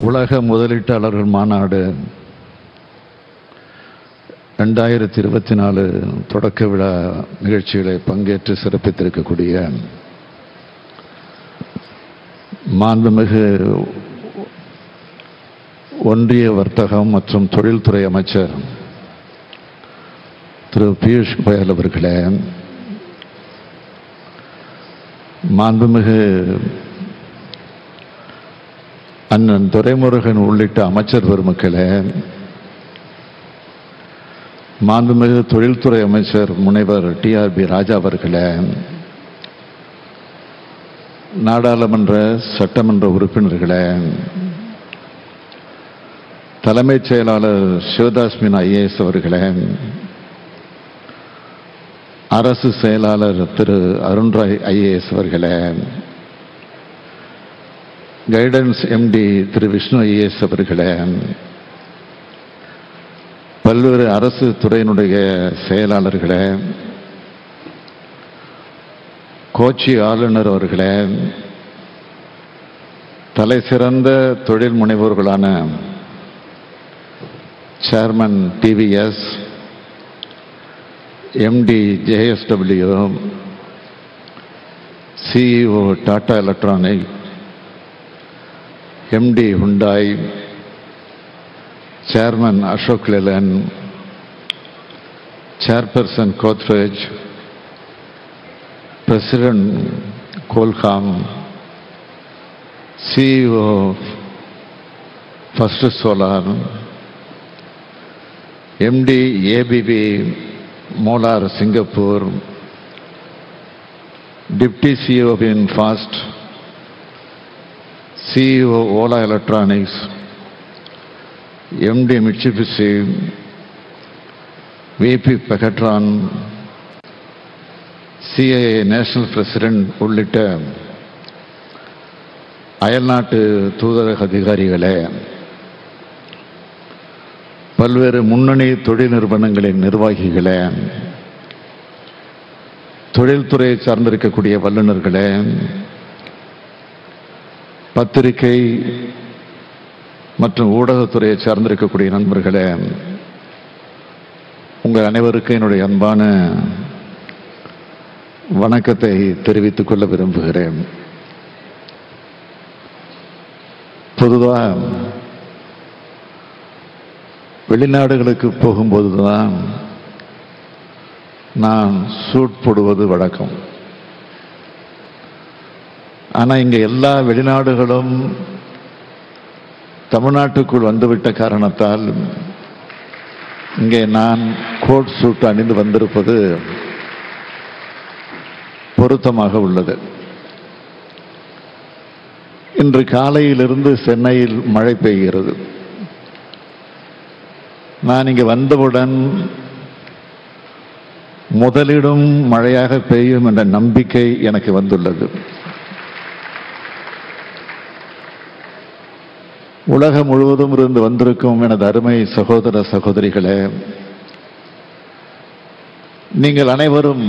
உலக முதலீட்டாளர்கள் மாநாடு ரெண்டாயிரத்தி இருபத்தி நாலு தொடக்க விழா நிகழ்ச்சிகளை பங்கேற்று சிறப்பித்திருக்கக்கூடிய மாண்புமிகு ஒன்றிய வர்த்தகம் மற்றும் தொழில்துறை அமைச்சர் திரு பியூஷ் கோயல் அவர்களே மாண்புமிகு அண்ணன் துரைமுருகன் உள்ளிட்ட அமைச்சர் பெருமக்களே மாண்புமிகு தொழில்துறை அமைச்சர் முனைவர் டிஆர்பி ராஜா அவர்களே நாடாளுமன்ற சட்டமன்ற உறுப்பினர்களே தலைமைச் செயலாளர் சிவதாஸ் மீனா ஐஏஎஸ் அவர்களே அரசு செயலாளர் திரு அருண்ராய் ஐஏஎஸ் அவர்களே guidance MD Thiru Vishnu IAS அவர்களே பல்வேறு அரசு துறையினுடைய செயலாளர்களே கோச்சி ஆளுநர் அவர்களே தலை சிறந்த தொழில் முனைவோர்களான chairman TVS MD JSW CEO Tata electronic MD Hyundai chairman Ashok Leyland chairperson Godrej president Qualcomm CEO first solar MD ABB மோலார் சிங்கப்பூர் டிப்டி சிஇஓ இன் ஃபாஸ்ட் CEO Ola electronics MD Mitsubishi VP Pegatron CIA national president உள்ளிட்ட அயல்நாட்டு தூதரக அதிகாரிகளே பல்வேறு முன்னணி தொழில் நிறுவனங்களின் நிர்வாகிகளே தொழில்துறையை சார்ந்திருக்கக்கூடிய வல்லுநர்களே பத்திரிகை மற்றும் ஊடகத்துறையை சார்ந்திருக்கக்கூடிய நண்பர்களே உங்கள் அனைவருக்கும் என்னுடைய அன்பான வணக்கத்தை தெரிவித்துக் கொள்ள விரும்புகிறேன் பொதுவாக வெளிநாடுகளுக்கு போகும்போதுதான் நான் சூட் போடுவது வழக்கம் ஆனால் இங்கே எல்லா வெளிநாடுகளும் தமிழ்நாட்டுக்குள் வந்துவிட்ட காரணத்தால் இங்கே நான் கோட் சூட் அணிந்து வந்திருப்பது பொருத்தமாக உள்ளது இன்று காலையிலிருந்து சென்னையில் மழை பெய்கிறது நான் இங்கே வந்தவுடன் முதலிடும் மழையாக பெய்யும் என்ற நம்பிக்கை எனக்கு வந்துள்ளது உலகம் முழுவதும் இருந்து வந்திருக்கும் எனது அருமை சகோதர சகோதரிகளே நீங்கள் அனைவரும்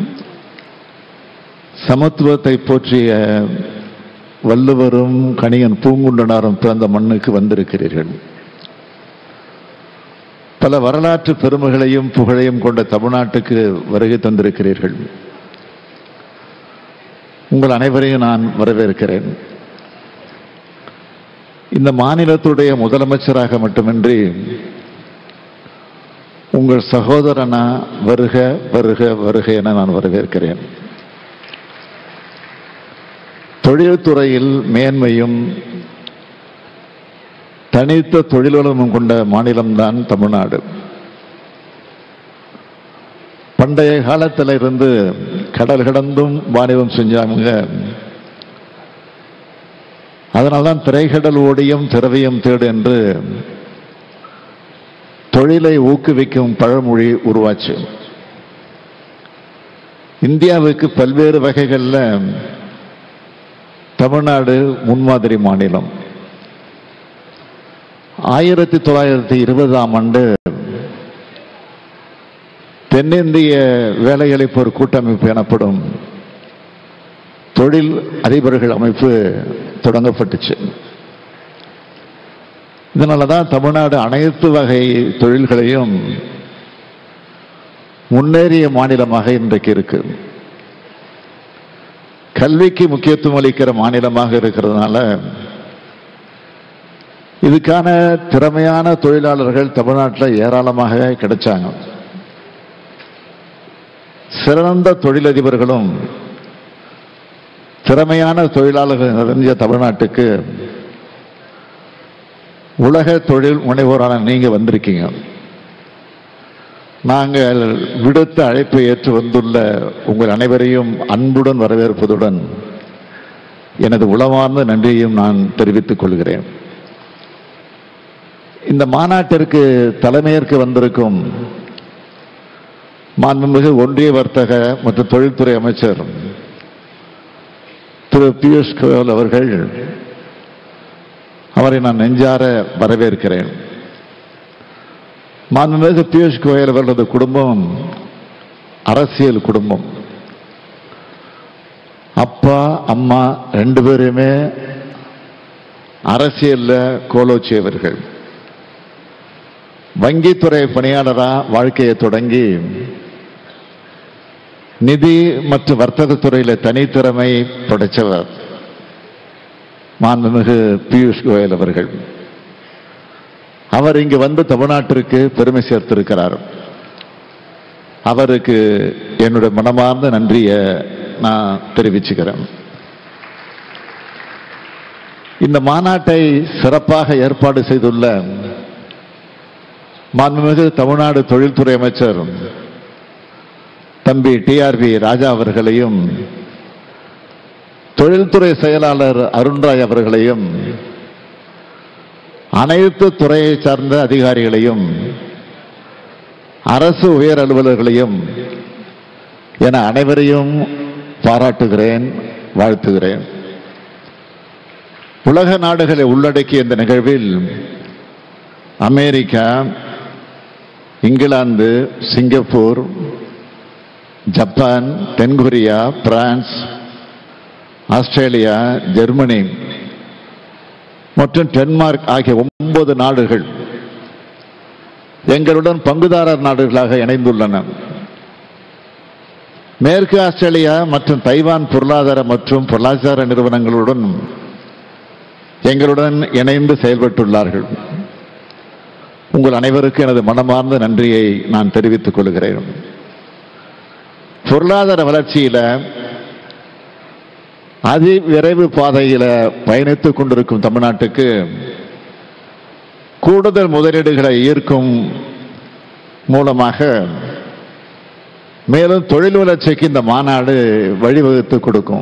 சமத்துவத்தை போற்றிய வள்ளுவரும் கணியன் பூங்குண்டனாரும் பிறந்த மண்ணுக்கு வந்திருக்கிறீர்கள் பல வரலாற்று பெருமைகளையும் புகழையும் கொண்ட தமிழ்நாட்டுக்கு வருகை தந்திருக்கிறீர்கள் உங்கள் அனைவரையும் நான் வரவேற்கிறேன் இந்த மாநிலத்துடைய முதலமைச்சராக மட்டுமின்றி உங்கள் சகோதரனா வருக வருக வருக என நான் வரவேற்கிறேன் தொழில்துறையில் மேன்மையும் தனித்த தொழில்வளமும் கொண்ட மாநிலம்தான் தமிழ்நாடு பண்டைய காலத்தில் இருந்து கடல் கடந்தும் வாணிபம் செஞ்சாங்க அதனால்தான் திரைக்கடல் ஓடியும் திரவியம் தேடு என்று தொழிலை ஊக்குவிக்கும் பழமொழி உருவாச்சு இந்தியாவுக்கு பல்வேறு வகைகளில் தமிழ்நாடு முன்மாதிரி மாநிலம் ஆயிரத்தி தொள்ளாயிரத்தி இருபதாம் ஆண்டு தென்னிந்திய வேலையளிப்போர் கூட்டமைப்பு எனப்படும் தொழில் அதிபர்கள் அமைப்பு தொடங்கப்பட்டுச்சு இதனால தான் தமிழ்நாடு அனைத்து வகை தொழில்களையும் முன்னேறிய மாநிலமாக இன்றைக்கு இருக்கு கல்விக்கு முக்கியத்துவம் அளிக்கிற மாநிலமாக இருக்கிறதுனால இதுக்கான திறமையான தொழிலாளர்கள் தமிழ்நாட்டில் ஏராளமாக கிடைச்சாங்க சிறந்த தொழிலதிபர்களும் திறமையான தொழிலாளர்கள் நிறைஞ்ச தமிழ்நாட்டுக்கு உலக தொழில் முனைவோரான நீங்க வந்திருக்கீங்க நாங்கள் விடுத்த அழைப்பை ஏற்று வந்துள்ள உங்கள் அனைவரையும் அன்புடன் வரவேற்பதுடன் எனது உளமார்ந்த நன்றியையும் நான் தெரிவித்துக் கொள்கிறேன் இந்த மாநாட்டிற்கு தலைமையேற்க வந்திருக்கும் மாண்புமிகு ஒன்றிய வர்த்தக மற்றும் தொழில்துறை அமைச்சர் திரு பியூஷ் கோயல் அவர்கள் அவரை நான் நெஞ்சார வரவேற்கிறேன் மாண்புமிகு பியூஷ் கோயல் அவர்களது குடும்பம் அரசியல் குடும்பம் அப்பா அம்மா ரெண்டு பேருமே அரசியல்ல கோலோச்சியவர்கள் வங்கித்துறை பணியாளரா வாழ்க்கையை தொடங்கி நிதி மற்றும் வர்த்தகத்துறையில தனித்திறமை படைச்சவர் மாண்புமிகு பியூஷ் கோயல் அவர்கள் அவர் இங்கு வந்து தமிழ்நாட்டிற்கு பெருமை சேர்த்திருக்கிறார் அவருக்கு என்னுடைய மனமார்ந்த நன்றியை நான் தெரிவிச்சுக்கிறேன் இந்த மாநாட்டை சிறப்பாக ஏற்பாடு செய்துள்ள மாண்புமிகு தமிழ்நாடு தொழில்துறை அமைச்சர் தம்பி டிஆர்பி ராஜா அவர்களையும் தொழில்துறை செயலாளர் அருண்ராய் அவர்களையும் அனைத்து துறையை சார்ந்த அதிகாரிகளையும் அரசு உயர் அலுவலர்களையும் என அனைவரையும் பாராட்டுகிறேன் வாழ்த்துகிறேன் உலக நாடுகளை உள்ளடக்கிய இந்த நிகழ்வில் அமெரிக்கா இங்கிலாந்து சிங்கப்பூர் ஜப்பான் தென்கொரியா பிரான்ஸ் ஆஸ்திரேலியா ஜெர்மனி மற்றும் டென்மார்க் ஆகிய ஒன்பது நாடுகள் எங்களுடன் பங்குதாரர் நாடுகளாக இணைந்துள்ளன மேற்கு ஆஸ்திரேலியா மற்றும் தைவான் பொருளாதார மற்றும் பொருளாதார நிறுவனங்களுடன் எங்களுடன் இணைந்து செயல்பட்டுள்ளார்கள் உங்கள் அனைவருக்கும் எனது மனமார்ந்த நன்றியை நான் தெரிவித்துக் கொள்கிறேன் பொருளாதார வளர்ச்சியில அதி விரைவு பாதையில பயணித்துக் கொண்டிருக்கும் தமிழ்நாட்டுக்கு கூடுதல் முதலீடுகளை ஈர்க்கும் மூலமாக மேலும் தொழில் வளர்ச்சிக்கு இந்த மாநாடு வழிவகுத்து கொடுக்கும்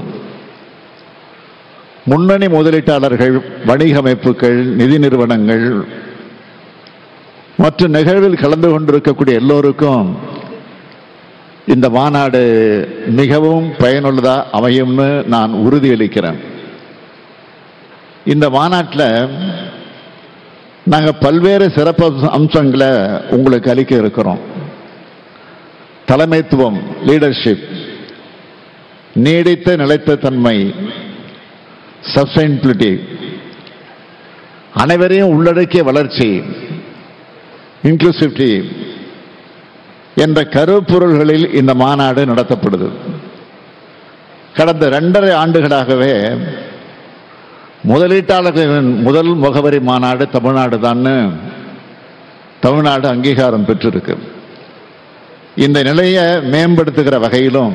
முன்னணி முதலீட்டாளர்கள் வணிக அமைப்புகள் நிதி நிறுவனங்கள் மற்றும் நிகழ்வில் கலந்து கொண்டிருக்கக்கூடிய எல்லோருக்கும் இந்த மாநாடு மிகவும் பயனுள்ளதா அமையும்னு நான் உறுதியளிக்கிறேன் இந்த மாநாட்டில் நாங்கள் பல்வேறு சிறப்பு அம்சங்களை உங்களுக்கு அளிக்க இருக்கிறோம் தலைமைத்துவம் லீடர்ஷிப் நீடித்த நிலைத்த தன்மை சஸ்டைனபிலிட்டி அனைவரையும் உள்ளடக்கிய வளர்ச்சி இன்க்ளூசிவிட்டி என்ற கருப்பொருள்களில் இந்த மாநாடு நடத்தப்படுது கடந்த இரண்டரை ஆண்டுகளாகவே முதலீட்டாளர்களின் முதல் முகவரி மாநாடு தமிழ்நாடு தான் தமிழ்நாடு அங்கீகாரம் பெற்றிருக்கு இந்த நிலையை மேம்படுத்துகிற வகையிலும்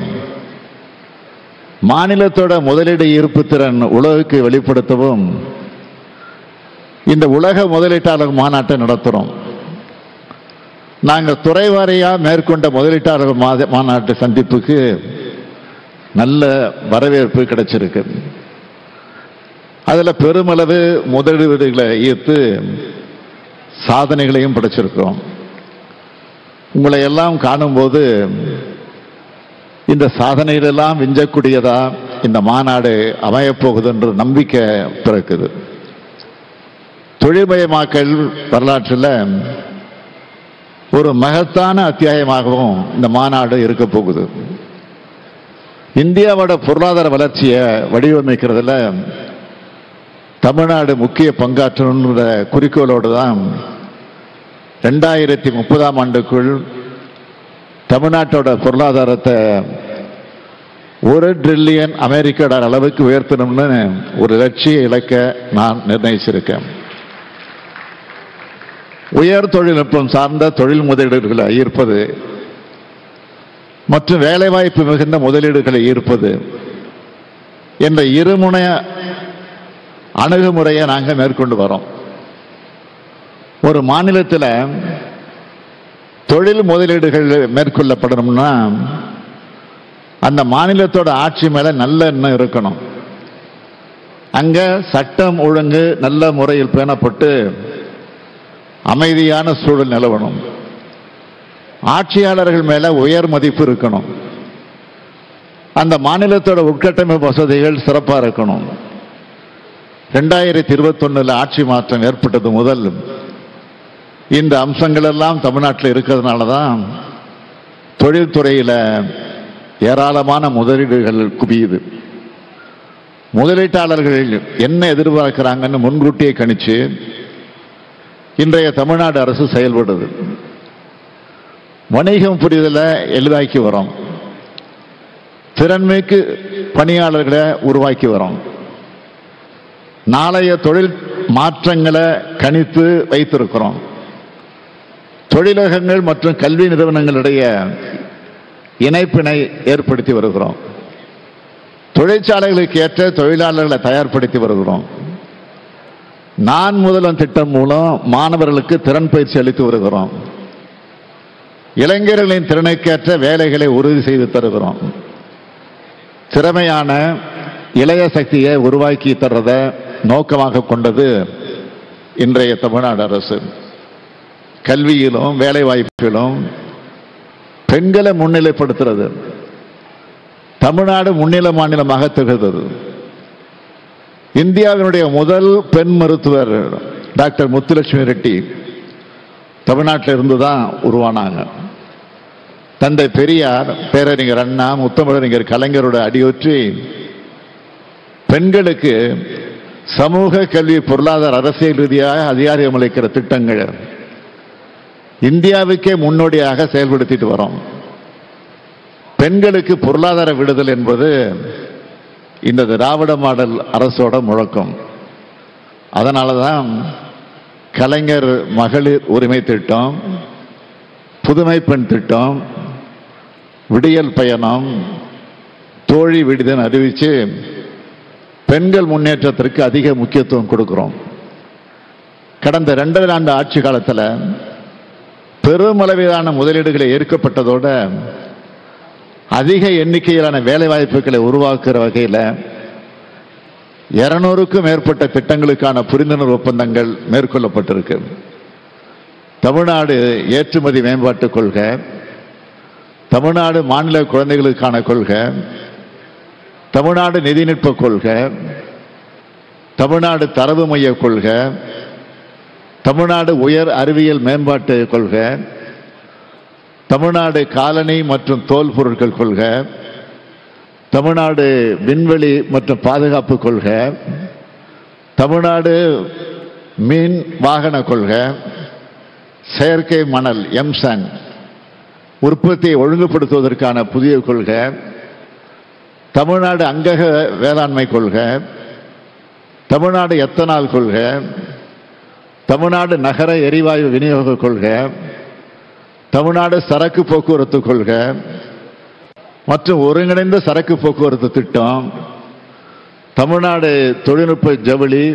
மாநிலத்தோட முதலீடு ஈர்ப்பு திறன் உலகுக்கு வெளிப்படுத்தவும் இந்த உலக முதலீட்டாளர் மாநாட்டை நடத்துகிறோம் நாங்கள் துறை வாரியா மேற்கொண்ட முதலீட்டாளர் மாத மாநாட்டு சந்திப்புக்கு நல்ல வரவேற்பு கிடைச்சிருக்கு அதில் பெருமளவு முதலீடுகளை ஈர்த்து சாதனைகளையும் படைச்சிருக்கிறோம் உங்களை எல்லாம் காணும்போது இந்த சாதனைகளெல்லாம் விஞ்சக்கூடியதா இந்த மாநாடு அமையப்போகுது என்ற நம்பிக்கை பிறக்குது தொழில்மயமாக்கல் வரலாற்றில் ஒரு மகத்தான அத்தியாயமாகவும் இந்த மாநாடு இருக்க போகுது இந்தியாவோட பொருளாதார வளர்ச்சியை வடிவமைக்கிறதுல தமிழ்நாடு முக்கிய பங்காற்றணுன்ற குறிக்கோளோடு தான் ரெண்டாயிரத்தி முப்பதாம் ஆண்டுக்குள் தமிழ்நாட்டோட பொருளாதாரத்தை ஒரு ட்ரில்லியன் அமெரிக்க டாலர் அளவுக்கு உயர்த்தணும்னு ஒரு லட்சிய இலக்க நான் நிர்ணயிச்சிருக்கேன் உயர் தொழில்நுட்பம் சார்ந்த தொழில் முதலீடுகளை ஈர்ப்பது மற்றும் வேலைவாய்ப்பு மிகுந்த முதலீடுகளை ஈர்ப்பது என்ற இருமுனைய அணுகுமுறையை நாங்கள் மேற்கொண்டு வரோம் ஒரு மாநிலத்தில் தொழில் முதலீடுகள் மேற்கொள்ளப்படணும்னா அந்த மாநிலத்தோட ஆட்சி மேல நல்ல எண்ணம் இருக்கணும் அங்க சட்டம் ஒழுங்கு நல்ல முறையில் பேணப்பட்டு அமைதியான சூழல் நிலவணும் ஆட்சியாளர்கள் மேல உயர் மதிப்பு இருக்கணும் அந்த மாநிலத்தோட உட்கட்டமைப்பு வசதிகள் சிறப்பா இருக்கணும் ரெண்டாயிரத்தி இருபத்தொன்னுல ஆட்சி மாற்றம் ஏற்பட்டது முதல் இந்த அம்சங்கள் எல்லாம் தமிழ்நாட்டில் இருக்கிறதுனால தான் தொழில்துறையில் ஏராளமான முதலீடுகள் குவியுது முதலீட்டாளர்கள் என்ன எதிர்பார்க்கிறாங்கன்னு முன்கூட்டியே கணிச்சு இன்றைய தமிழ்நாடு அரசு செயல்படுது வணிகம் புரிதலை எளிதாக்கி வரோம் திறன்மிக்கு பணியாளர்களை உருவாக்கி வரோம் நாளைய தொழில் மாற்றங்களை கணித்து வைத்திருக்கிறோம் தொழிலகங்கள் மற்றும் கல்வி நிறுவனங்களிடையே இணைப்பினை ஏற்படுத்தி வருகிறோம் தொழிற்சாலைகளுக்கு ஏற்ற தொழிலாளர்களை தயார்படுத்தி வருகிறோம் நான் முதல்வன் திட்டம் மூலம் மாணவர்களுக்கு திறன் பயிற்சி அளித்து வருகிறோம் இளைஞர்களின் திறனுக்கேற்ற வேலைகளை உறுதி செய்து தருகிறோம் திறமையான இளைய சக்தியை உருவாக்கி தர்றத நோக்கமாக கொண்டது இன்றைய தமிழ்நாடு அரசு கல்வியிலும் வேலை வாய்ப்பிலும் பெண்களை முன்னிலைப்படுத்துறது தமிழ்நாடு முன்னிலை மாநிலமாக திகழ்ந்தது இந்தியாவினுடைய முதல் பெண் மருத்துவர் டாக்டர் முத்துலட்சுமி ரெட்டி தமிழ்நாட்டில் இருந்து தான் உருவானாங்க தந்தை பெரியார் பேரறிஞர் அண்ணா முத்தமிழறிஞர் கலைஞரோட அடியொற்றி பெண்களுக்கு சமூக கல்வி பொருளாதார அரசியல் ரீதியாக அதிகாரம் அளிக்கிற திட்டங்கள் இந்தியாவுக்கே முன்னோடியாக செயல்படுத்திட்டு வரோம் பெண்களுக்கு பொருளாதார விடுதல் என்பது இந்த திராவிட மாடல் அரசோட முழக்கம் அதனால தான் கலைஞர் மகளிர் உரிமை திட்டம் புதுமை பெண் திட்டம் விடியல் பயணம் தோழி விடுதல் அறிவிச்சு பெண்கள் முன்னேற்றத்திற்கு அதிக முக்கியத்துவம் கொடுக்கிறோம் கடந்த ரெண்டரை ஆண்டு ஆட்சி காலத்தில் பெருமளவிலான முதலீடுகளை ஏற்கப்பட்டதோட அதிக எண்ணிக்கையிலான வேலை வாய்ப்புகளை உருவாக்குற வகையில் இருநூறுக்கும் மேற்பட்ட திட்டங்களுக்கான புரிந்துணர்வு ஒப்பந்தங்கள் மேற்கொள்ளப்பட்டிருக்கு தமிழ்நாடு ஏற்றுமதி மேம்பாட்டு கொள்கை தமிழ்நாடு மாநில குழந்தைகளுக்கான கொள்கை தமிழ்நாடு நிதிநுட்ப கொள்கை தமிழ்நாடு தரவு மைய கொள்கை தமிழ்நாடு உயர் அறிவியல் மேம்பாட்டு கொள்கை தமிழ்நாடு காலனி மற்றும் தோல் பொருட்கள் கொள்கை தமிழ்நாடு விண்வெளி மற்றும் பாதுகாப்பு கொள்கை தமிழ்நாடு மீன் வாகன கொள்கை செயற்கை மணல் எம்சன் உற்பத்தியை ஒழுங்குபடுத்துவதற்கான புதிய கொள்கை தமிழ்நாடு அங்கக வேளாண்மை கொள்கை தமிழ்நாடு எத்தனால் கொள்கை தமிழ்நாடு நகர எரிவாயு விநியோக கொள்கை தமிழ்நாடு சரக்கு போக்குவரத்து கொள்கை மற்றும் ஒருங்கிணைந்த சரக்கு போக்குவரத்து திட்டம் தமிழ்நாடு தொழில்நுட்ப ஜவுளி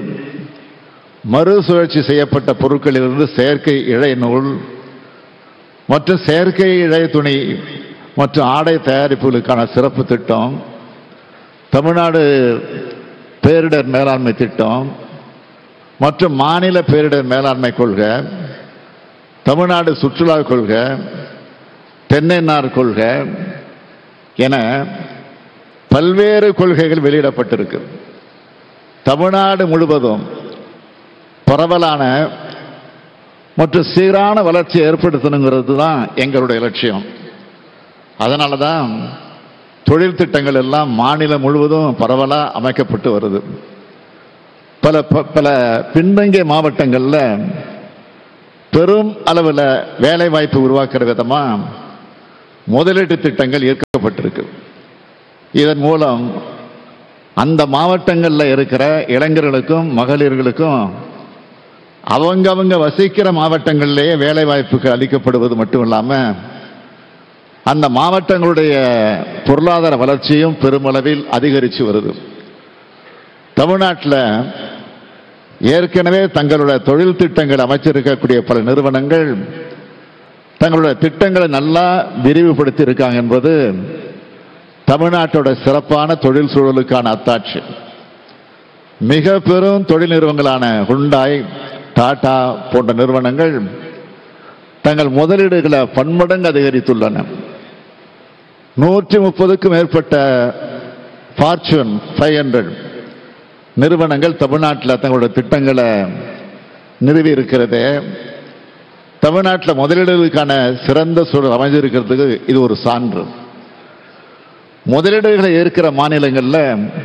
மறுசுழற்சி செய்யப்பட்ட பொருட்களிலிருந்து செயற்கை இழை நூல் மற்றும் செயற்கை இழை துணி மற்றும் ஆடை தயாரிப்புகளுக்கான சிறப்பு திட்டம் தமிழ்நாடு பேரிடர் மேலாண்மை திட்டம் மற்றும் மாநில பேரிடர் மேலாண்மை கொள்கை தமிழ்நாடு சுற்றுலா கொள்கை தென்னை நார் கொள்கை என பல்வேறு கொள்கைகள் வெளியிடப்பட்டிருக்கு தமிழ்நாடு முழுவதும் பரவலான மற்றும் சீரான வளர்ச்சியை ஏற்படுத்தணுங்கிறது தான் எங்களுடைய லட்சியம் அதனால தான் தொழில் திட்டங்கள் எல்லாம் மாநிலம் முழுவதும் பரவலாக அமைக்கப்பட்டு வருது பல ப- பல பின்தங்கிய மாவட்டங்களில் பெரும் அளவில் வேலை வாய்ப்பு உருவாக்குற விதமா முதலீட்டு திட்டங்கள் ஏற்கப்பட்டிருக்கு இதன் மூலம் அந்த மாவட்டங்களில் இருக்கிற இளைஞர்களுக்கும் மகளிர்களுக்கும் அவங்கவங்க வசிக்கிற மாவட்டங்களிலேயே வேலை வாய்ப்புகள் அளிக்கப்படுவது மட்டும் இல்லாமல் அந்த மாவட்டங்களுடைய பொருளாதார வளர்ச்சியும் பெருமளவில் அதிகரித்து வருது தமிழ்நாட்டில் ஏற்கனவே தங்களுடைய தொழில் திட்டங்கள் அமைச்சிருக்கக்கூடிய பல நிறுவனங்கள் தங்களுடைய திட்டங்களை நல்லா விரிவுபடுத்தி இருக்காங்க என்பது தமிழ்நாட்டோட சிறப்பான தொழில் சூழலுக்கான அத்தாட்சி மிக பெரும் தொழில் நிறுவனங்களான ஹுண்டாய் டாடா போன்ற நிறுவனங்கள் தங்கள் முதலீடுகளை பன்மடங்கு அதிகரித்துள்ளன நூற்றி முப்பதுக்கும் மேற்பட்ட ஃபார்ச்சூன் ஃபைவ் ஹண்ட்ரட் நிறுவனங்கள் தமிழ்நாட்டில் தங்களுடைய திட்டங்களை நிறுவி இருக்கிறது தமிழ்நாட்டில் முதலீடுகளுக்கான சிறந்த சூழல் அமைஞ்சிருக்கிறதுக்கு இது ஒரு சான்று முதலீடுகளை ஏற்கிற மாநிலங்களில்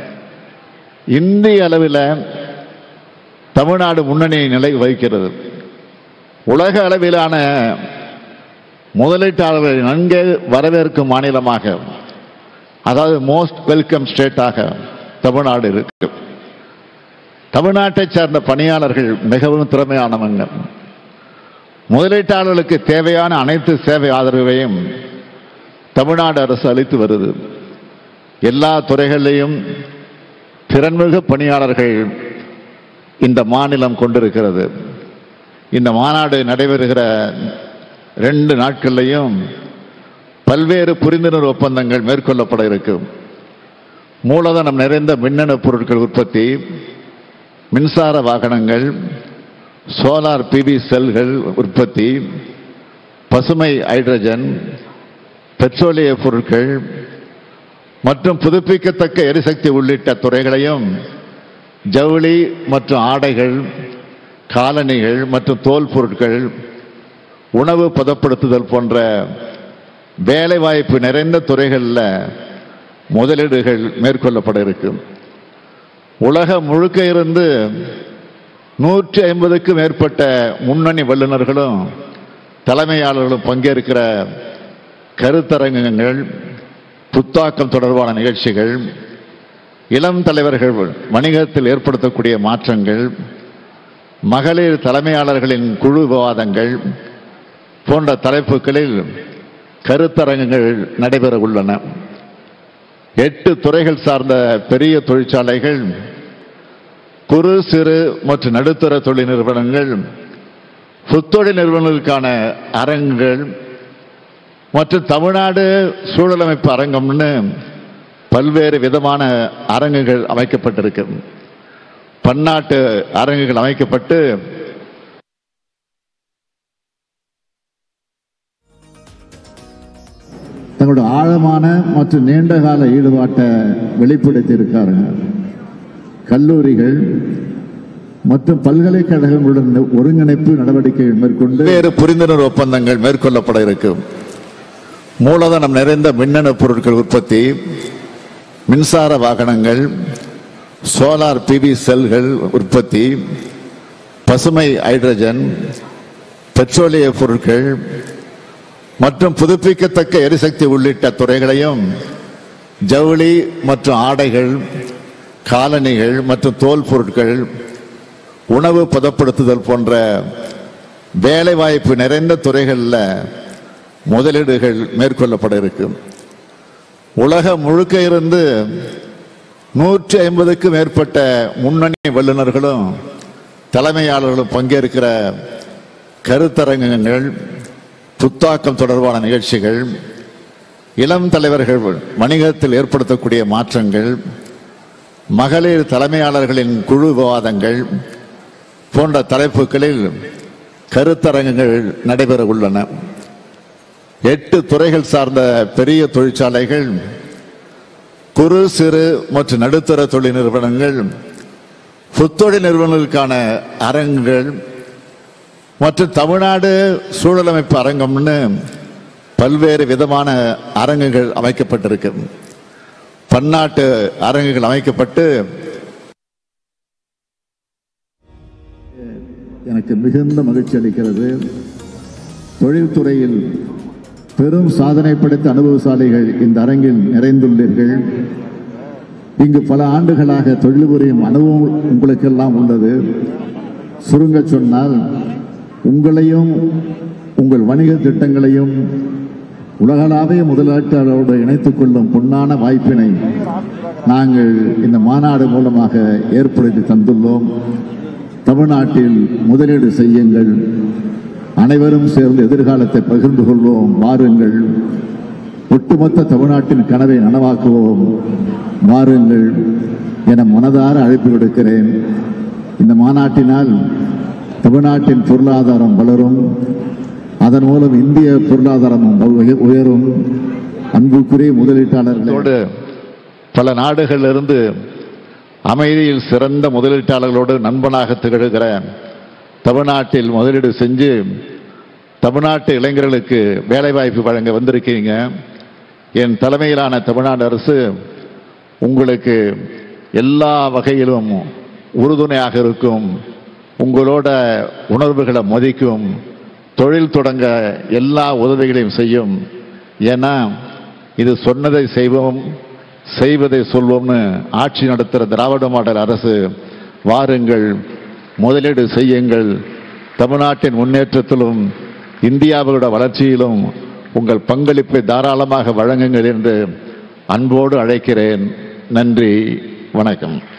இந்திய அளவில் தமிழ்நாடு முன்னணி நிலை வகிக்கிறது உலக அளவிலான முதலீட்டாளர்களை நன்கு வரவேற்கும் மாநிலமாக அதாவது மோஸ்ட் வெல்கம் ஸ்டேட்டாக தமிழ்நாடு இருக்கு தமிழ்நாட்டைச் சார்ந்த பணியாளர்கள் மிகவும் திறமையானவங்க முதலீட்டாளர்களுக்கு தேவையான அனைத்து சேவை ஆதரவையும் தமிழ்நாடு அரசு அளித்து வருது எல்லா துறைகளிலையும் திறன்மிகு பணியாளர்கள் இந்த மாநிலம் கொண்டிருக்கிறது இந்த மாநாடு நடைபெறுகிற ரெண்டு நாட்கள்லையும் பல்வேறு புரிந்துணர்வு ஒப்பந்தங்கள் மேற்கொள்ளப்பட இருக்கும் மூலதனம் நிறைந்த மின்னணு பொருட்கள் உற்பத்தி மின்சார வாகனங்கள் சோலார் பிவி செல்கள் உற்பத்தி பசுமை ஹைட்ரஜன் பெட்ரோலிய பொருட்கள் மற்றும் புதுப்பிக்கத்தக்க எரிசக்தி உள்ளிட்ட துறைகளையும் ஜவுளி மற்றும் ஆடைகள் காலணிகள் மற்றும் தோல் பொருட்கள் உணவு பதப்படுத்துதல் போன்ற வேலைவாய்ப்பு நிறைந்த துறைகளில் முதலீடுகள் மேற்கொள்ளப்பட இருக்கும் உலகம் முழுக்க இருந்து நூற்றி ஐம்பதுக்கும் மேற்பட்ட முன்னணி வல்லுநர்களும் தலைமையாளர்களும் பங்கேற்கிற கருத்தரங்கங்கள் புத்தாக்கம் தொடர்பான நிகழ்ச்சிகள் இளம் தலைவர்கள் வணிகத்தில் ஏற்படுத்தக்கூடிய மாற்றங்கள் மகளிர் தலைமையாளர்களின் குழு விவாதங்கள் போன்ற தலைப்புகளில் கருத்தரங்குகள் நடைபெற உள்ளன எட்டு துறைகள் சார்ந்த பெரிய தொழிற்சாலைகள் குறு சிறு மற்றும் நடுத்தர தொழில் நிறுவனங்கள் புத்தொழில் நிறுவனங்களுக்கான அரங்குகள் மற்றும் தமிழ்நாடு சூழலமைப்பு அரங்கம்னு பல்வேறு விதமான அரங்குகள் அமைக்கப்பட்டிருக்கு பன்னாட்டு அரங்குகள் அமைக்கப்பட்டு தங்களோட ஆழமான மற்றும் நீண்டகால ஈடுபாட்டை வெளிப்படுத்தி இருக்காருங்க கல்லூரிகள் மற்றும் பல்கலைக்கழகங்களுடன் ஒருங்கிணைப்பு நடவடிக்கைகள் மேற்கொண்டு வேறு புரிந்துணர்வு ஒப்பந்தங்கள் மேற்கொள்ளப்பட இருக்கும் மூலதனம் நிறைந்த மின்னணு பொருட்கள் உற்பத்தி மின்சார வாகனங்கள் சோலார் பிவி செல்கள் உற்பத்தி பசுமை ஹைட்ரஜன் பெட்ரோலிய பொருட்கள் மற்றும் புதுப்பிக்கத்தக்க எரிசக்தி உள்ளிட்ட துறைகளையும் ஜவுளி மற்றும் ஆடைகள் காலணிகள் மற்றும் தோல் பொருட்கள் உணவு பதப்படுத்துதல் போன்ற வேலைவாய்ப்பு நிறைந்த துறைகளில் முதலீடுகள் மேற்கொள்ளப்பட இருக்கும் உலகம் முழுக்க இருந்து நூற்றி ஐம்பதுக்கும் மேற்பட்ட முன்னணி வல்லுநர்களும் தலைமையாளர்களும் பங்கேற்கிற கருத்தரங்கங்கள் புத்தாக்கம் தொடர்பான நிகழ்ச்சிகள் இளம் தலைவர்கள் வணிகத்தில் ஏற்படுத்தக்கூடிய மாற்றங்கள் மகளிர் தலைமையாளர்களின் குழு விவாதங்கள் போன்ற தலைப்புகளில் கருத்தரங்குகள் நடைபெற உள்ளன எட்டு துறைகள் சார்ந்த பெரிய தொழிற்சாலைகள் குறு சிறு மற்றும் நடுத்தர தொழில் நிறுவனங்கள் புத்தொழில் நிறுவனங்களுக்கான அரங்குகள் மற்றும் தமிழ்நாடு சூழலமைப்பு அரங்கம்னு பல்வேறு விதமான அரங்குகள் அமைக்கப்பட்டிருக்கு பன்னாட்டு அரங்குகள் அமைக்கப்பட்டு எனக்கு மிகுந்த மகிழ்ச்சி அளிக்கிறது தொழில்துறையில் பெரும் சாதனை படைத்த அனுபவசாலிகள் இந்த அரங்கில் நிறைந்துள்ளீர்கள் இங்கு பல ஆண்டுகளாக தொழில் புரியும் அனுபவம் உங்களுக்கெல்லாம் உள்ளது சுருங்க சொன்னால் உங்களையும் உங்கள் வணிக திட்டங்களையும் உலகளாவிய முதலீட்டாளரோடு இணைத்துக் கொள்ளும் பொன்னான வாய்ப்பினை நாங்கள் இந்த மாநாடு மூலமாக ஏற்படுத்தி தந்துள்ளோம் தமிழ்நாட்டில் முதலீடு செய்யுங்கள் அனைவரும் சேர்ந்து எதிர்காலத்தை பகிர்ந்து கொள்வோம் வாருங்கள் ஒட்டுமொத்த தமிழ்நாட்டின் கனவை நனவாக்குவோம் வாருங்கள் என மனதார அழைப்பு விடுக்கிறேன் இந்த மாநாட்டினால் தமிழ்நாட்டின் பொருளாதாரம் வளரும் அதன் மூலம் இந்திய பொருளாதாரமும் உய- உயரும் அன்புக்குரிய முதலீட்டாளர்களோடு பல நாடுகளிலிருந்து அமைதியில் சிறந்த முதலீட்டாளர்களோடு நண்பனாக திகழ்கிற தமிழ்நாட்டில் முதலீடு செஞ்சு தமிழ்நாட்டு இளைஞர்களுக்கு வேலைவாய்ப்பு வழங்க வந்திருக்கீங்க என் தலைமையிலான தமிழ்நாடு அரசு உங்களுக்கு எல்லா வகையிலும் உறுதுணையாக இருக்கும் உங்களோட உணர்வுகளை மதிக்கும் தொழில் தொடங்க எல்லா உதவிகளையும் செய்யும் ஏன்னா இது சொன்னதை செய்வோம் செய்வதை சொல்வோம்னு ஆட்சி நடத்துகிற திராவிட மாடல் அரசு வாருங்கள் முதலீடு செய்யுங்கள் தமிழ்நாட்டின் முன்னேற்றத்திலும் இந்தியாவோட வளர்ச்சியிலும் உங்கள் பங்களிப்பை தாராளமாக வழங்குங்கள் என்று அன்போடு அழைக்கிறேன் நன்றி வணக்கம்